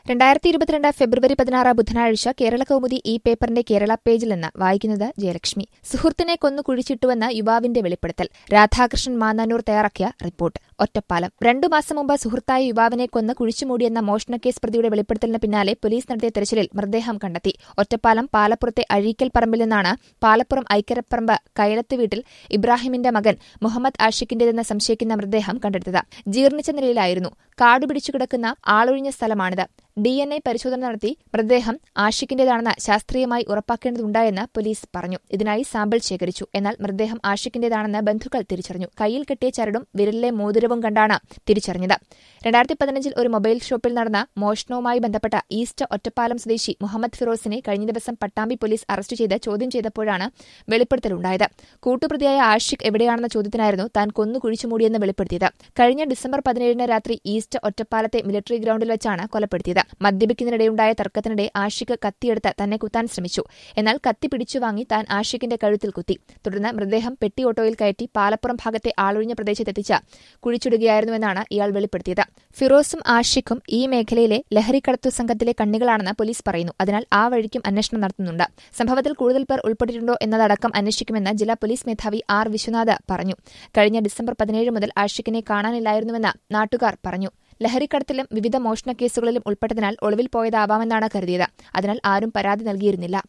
രണ്ടായിരത്തി ഇരുപത്തിരണ്ട് ഫെബ്രുവരി പതിനാറ് ബുധനാഴ്ച കേരള കൗമുദി ഈ പേപ്പറിന്റെ കേരള പേജിൽ നിന്ന് വായിക്കുന്നത് ജയലക്ഷ്മി സുഹൃത്തിനെ കൊന്നു കുഴിച്ചിട്ടുവെന്ന യുവാവിന്റെ വെളിപ്പെടുത്തൽ രാധാകൃഷ്ണൻ മാന്നാനൂർ തയ്യാറാക്കിയ റിപ്പോർട്ട് ഒറ്റപ്പാലം രണ്ടു മാസം മുമ്പ് സുഹൃത്തായ യുവാവിനെ കൊന്ന് കുഴിച്ചുമൂടിയെന്ന മോഷണക്കേസ് പ്രതിയുടെ വെളിപ്പെടുത്തലിന് പിന്നാലെ പോലീസ് നടത്തിയ തെരച്ചിലിൽ മൃതദേഹം കണ്ടെത്തി ഒറ്റപ്പാലം പാലപ്പുറത്തെ അഴീക്കൽ പറമ്പിൽ നിന്നാണ് പാലപ്പുറം ഐക്കരപ്പറമ്പ് കയലത്ത് വീട്ടിൽ ഇബ്രാഹിമിന്റെ മകൻ മുഹമ്മദ് ആഷിഖിന്റേതെന്ന് സംശയിക്കുന്ന മൃതദേഹം കണ്ടെടുത്തത് ജീർണിച്ച നിലയിലായിരുന്നു കാടുപിടിച്ചു കിടക്കുന്ന ആളൊഴിഞ്ഞ സ്ഥലമാണിത് ഡി എൻ എ പരിശോധന നടത്തി മൃതദേഹം ആഷിഖിന്റേതാണെന്ന് ശാസ്ത്രീയമായി ഉറപ്പാക്കേണ്ടതുണ്ടായെന്ന് പോലീസ് പറഞ്ഞു ഇതിനായി സാമ്പിൾ ശേഖരിച്ചു എന്നാൽ മൃതദേഹം ആഷിഖിന്റേതാണെന്ന് ബന്ധുക്കൾ തിരിച്ചറിഞ്ഞു കയ്യിൽ കെട്ടിയ ചരടും വിരലിലെ മോതിരവും കണ്ടാണ് തിരിച്ചറിഞ്ഞത് രണ്ടായിരത്തി പതിനഞ്ചിൽ ഒരു മൊബൈൽ ഷോപ്പിൽ നടന്ന മോഷണവുമായി ബന്ധപ്പെട്ട ഈസ്റ്റ് ഒറ്റപ്പാലം സ്വദേശി മുഹമ്മദ് ഫിറോസിനെ കഴിഞ്ഞ ദിവസം പട്ടാമ്പി പോലീസ് അറസ്റ്റ് ചെയ്ത് ചോദ്യം ചെയ്തപ്പോഴാണ് വെളിപ്പെടുത്തലുണ്ടായത് കൂട്ടുപ്രതിയായ ആഷിഖ് എവിടെയാണെന്ന ചോദ്യത്തിനായിരുന്നു താൻ കൊന്നു കുഴിച്ചുമൂടിയെന്ന് വെളിപ്പെടുത്തിയത് കഴിഞ്ഞ ഡിസംബർ പതിനേഴിന് രാത്രി ഈസ്റ്റ് ഒറ്റപ്പാലത്തെ മിലിറ്ററി ഗ്രൌണ്ടിൽ വെച്ചാണ് കൊലപ്പെടുത്തിയത് മദ്യപിക്കുന്നതിനിടെയുണ്ടായ തർക്കത്തിനിടെ ആഷിഖ് കത്തിയെടുത്ത് തന്നെ കുത്താൻ ശ്രമിച്ചു എന്നാൽ കത്തി പിടിച്ചു വാങ്ങി താൻ ആഷിഖിന്റെ കഴുത്തിൽ കുത്തി തുടർന്ന് മൃതദേഹം പെട്ടി ഓട്ടോയിൽ കയറ്റി പാലപ്പുറം ഭാഗത്തെ ആളൊഴിഞ്ഞ പ്രദേശത്തെത്തിച്ച് കുഴിച്ചിടുകയായിരുന്നുവെന്നാണ് ഇയാൾ വെളിപ്പെടുത്തിയത് ഫിറോസും ആഷിഖും ഈ മേഖലയിലെ ലഹരിക്കടത്തു സംഘത്തിലെ കണ്ണികളാണെന്ന് പോലീസ് പറയുന്നു അതിനാൽ ആ വഴിക്കും അന്വേഷണം നടത്തുന്നുണ്ട് സംഭവത്തിൽ കൂടുതൽ പേർ ഉൾപ്പെട്ടിട്ടുണ്ടോ എന്നതടക്കം അന്വേഷിക്കുമെന്ന് ജില്ലാ പോലീസ് മേധാവി ആർ വിശ്വനാഥ് പറഞ്ഞു കഴിഞ്ഞ ഡിസംബർ പതിനേഴ് മുതൽ ആഷിഖിനെ കാണാനില്ലായിരുന്നുവെന്ന് നാട്ടുകാർ പറഞ്ഞു ലഹരിക്കടത്തിലും വിവിധ മോഷണ കേസുകളിലും ഉൾപ്പെട്ടതിനാൽ ഒളിവിൽ പോയതാവാമെന്നാണ് കരുതിയത് അതിനാൽ ആരും പരാതി നൽകിയിരുന്നില്ല